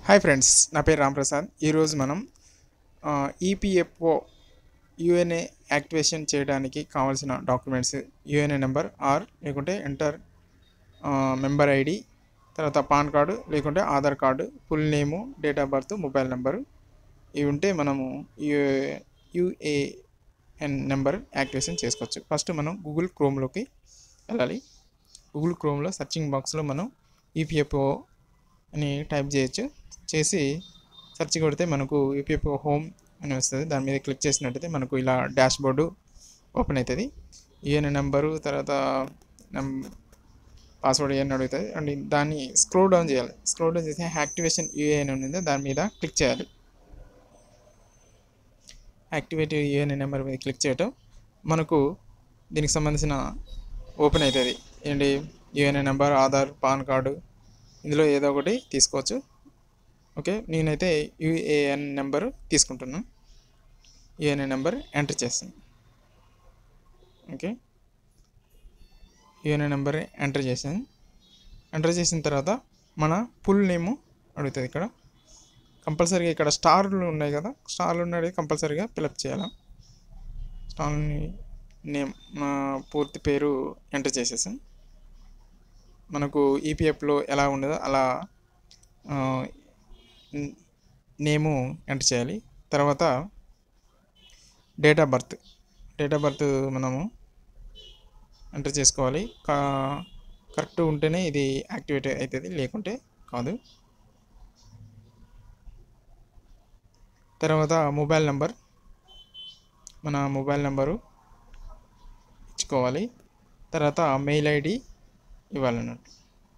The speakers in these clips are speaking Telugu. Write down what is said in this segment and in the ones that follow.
హాయ్ ఫ్రెండ్స్ నా పేరు రాంప్రసాద్ ఈరోజు మనం ఈపీఎఫ్ఓ యుఎన్ఏ యాక్టివేషన్ చేయడానికి కావాల్సిన డాక్యుమెంట్స్ యుఎన్ఏ నెంబర్ ఆర్ లేకుంటే ఎంటర్ మెంబర్ ఐడి తర్వాత పాన్ కార్డు లేకుంటే Aadhaar card full name date of birth mobile number ఇవి ఉంటే మనము యుఏఎన్ నెంబర్ యాక్టివేషన్ చేసుకోవచ్చు ఫస్ట్ మనం గూగుల్ క్రోమ్లోకి వెళ్ళాలి గూగుల్ క్రోమ్లో సెర్చింగ్ బాక్స్లో మనం ఈపీఎఫ్ఓ అని టైప్ చేయొచ్చు చేసి సెర్చ్ కొడితే మనకు ఈపీఎఫ్ఓ హోమ్ అని వస్తుంది దాని మీద క్లిక్ చేసినట్టయితే మనకు ఇలా డాష్ బోర్డు ఓపెన్ అవుతుంది ఈఎన్ నెంబరు తర్వాత నం పాస్వర్డ్ ఇవన్నీ అడుగుతుంది అండ్ దాన్ని స్క్రోల్ డౌన్ చేయాలి స్క్రోల్ డౌన్ చేసి యాక్టివేషన్ యూఏఎన్ ఉంది దాని మీద క్లిక్ చేయాలి యాక్టివేట్ యూఏఎన్ నెంబర్ మీద క్లిక్ చేయటం మనకు దీనికి సంబంధించిన ఓపెన్ అవుతుంది ఏంటి UNA number Aadhaar PAN card ఇందులో ఏదో ఒకటి తీసుకోవచ్చు ఓకే నేనైతే యూఏఎన్ నెంబర్ తీసుకుంటున్నాను యూఎన్ఏ నెంబర్ ఎంటర్ చేస్తాను ఓకే యూఎన్ఏ నెంబర్ ఎంటర్ చేసాను ఎంటర్ చేసిన తర్వాత మన ఫుల్ నేము అడుగుతుంది ఇక్కడ కంపల్సరీగా ఇక్కడ స్టార్లు ఉన్నాయి కదా స్టార్లు ఉన్నాయి కంపల్సరీగా ఫిలప్ చేయాలి స్టార్ నేమ్ నా పూర్తి పేరు ఎంటర్ చేసేసాను మనకు ఈపీఎఫ్లో ఎలా ఉండదో అలా నేము ఎంటర్ చేయాలి తర్వాత date of birth date of birth మనము ఎంటర్ చేసుకోవాలి కా కరెక్ట్ ఉంటేనే ఇది యాక్టివేట్ అవుతుంది లేకుంటే కాదు తర్వాత మొబైల్ నెంబర్ మన మొబైల్ నెంబరు ఇచ్చుకోవాలి తర్వాత మెయిల్ ఐడి ఇవ్వాలన్నట్టు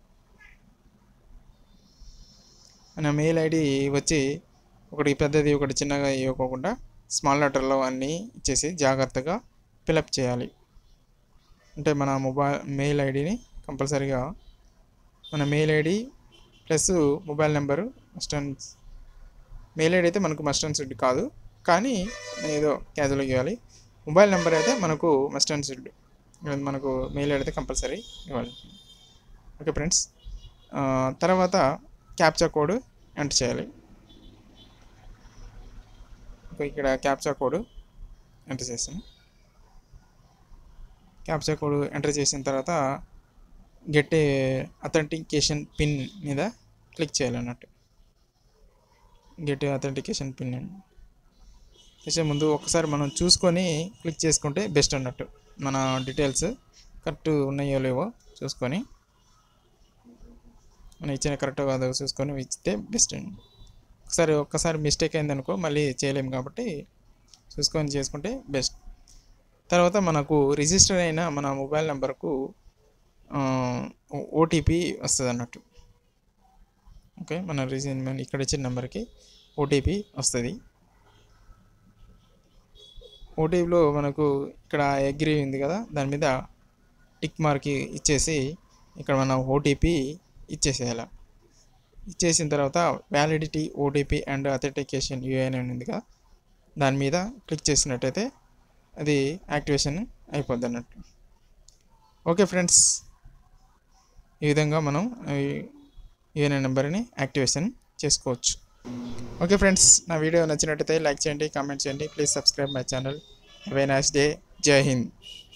మన మెయిల్ ఐడి వచ్చి ఒకటి పెద్దది ఒకటి చిన్నగా ఇవ్వకోకుండా స్మాల్ లెటర్లో అన్నీ ఇచ్చేసి జాగ్రత్తగా ఫిలప్ చేయాలి అంటే మన మొబైల్ మెయిల్ ఐడిని కంపల్సరీగా మన mail ID plus mobile number must and mail ID అయితే మనకు మస్ట్ అండ్ సుడ్ కాదు కానీ ఏదో క్యాజువల్గా ఇవ్వాలి మొబైల్ నెంబర్ అయితే మనకు మస్ట్ అండ్ సుడ్ మనకు మెయిల్ ఐడి అయితే కంపల్సరీ ఇవ్వాలి ఓకే ఫ్రెండ్స్ తర్వాత క్యాప్చా కోడ్ ఎంటర్ చేయాలి ఇక్కడ క్యాప్చా కోడ్ ఎంటర్ చేస్తాను క్యాప్చా కోడ్ ఎంటర్ చేసిన తర్వాత గెట్ అథెంటికేషన్ పిన్ మీద క్లిక్ చేయాలన్నట్టు గెట్ అథెంటికేషన్ పిన్ చేసే ముందు ఒకసారి మనం చూసుకొని క్లిక్ చేసుకుంటే బెస్ట్ అన్నట్టు మన డీటెయిల్స్ కరెక్ట్ ఉన్నాయో లేవో చూసుకొని మనం ఇచ్చిన కరెక్ట్ కాదో చూసుకొని ఇచ్చితే బెస్ట్ అండి ఒకసారి ఒక్కసారి మిస్టేక్ అయిందనుకో మళ్ళీ చేయలేము కాబట్టి చూసుకొని చేసుకుంటే బెస్ట్ తర్వాత మనకు రిజిస్టర్ అయిన మన మొబైల్ నెంబర్కు ఓటీపీ వస్తుంది అన్నట్టు ఓకే మన రిజి ఇక్కడ ఇచ్చిన నెంబర్కి ఓటీపీ వస్తుంది ఓటీపీలో మనకు ఇక్కడ అగ్రి ఉంది కదా దాని మీద టిక్ మార్క్ ఇచ్చేసి ఇక్కడ మన ఓటీపీ ఇచ్చేసేయాలి ఇచ్చేసిన తర్వాత validity OTP and authentication UIN అని ఉంది కదా దాని మీద క్లిక్ చేసినట్టయితే అది యాక్టివేషన్ అయిపోద్ది అన్నట్టు ఓకే ఫ్రెండ్స్ ఈ విధంగా మనం యూఎన్ఏ నెంబర్ని యాక్టివేషన్ చేసుకోవచ్చు ఓకే ఫ్రెండ్స్ నా వీడియో నచ్చినట్టయితే లైక్ చేయండి కామెంట్ చేయండి please subscribe my channel have a nice day జై హింద్